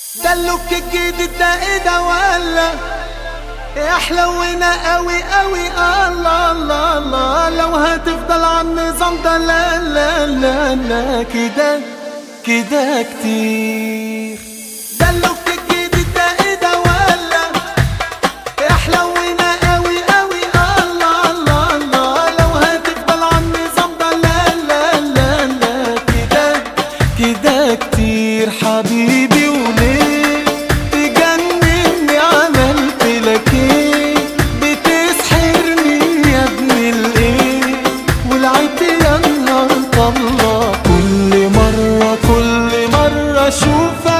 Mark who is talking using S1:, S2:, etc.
S1: ده اللوك الجديد ده ايه ده ولا يا حلونا قوي قوي الله الله الله لو هتفضل على النظام ده لا لا لا لا كده كده كتير ده اللوك الجديد ده ايه ده ولا يا حلونا قوي قوي الله الله الله لو هتفضل على النظام ده لا لا لا لا كده كده كتير حبيبي وليه تجنني عملت لك ايه بتسحرني يا ابن الايه ولعبت يا نهار الله كل مرة كل مرة اشوفك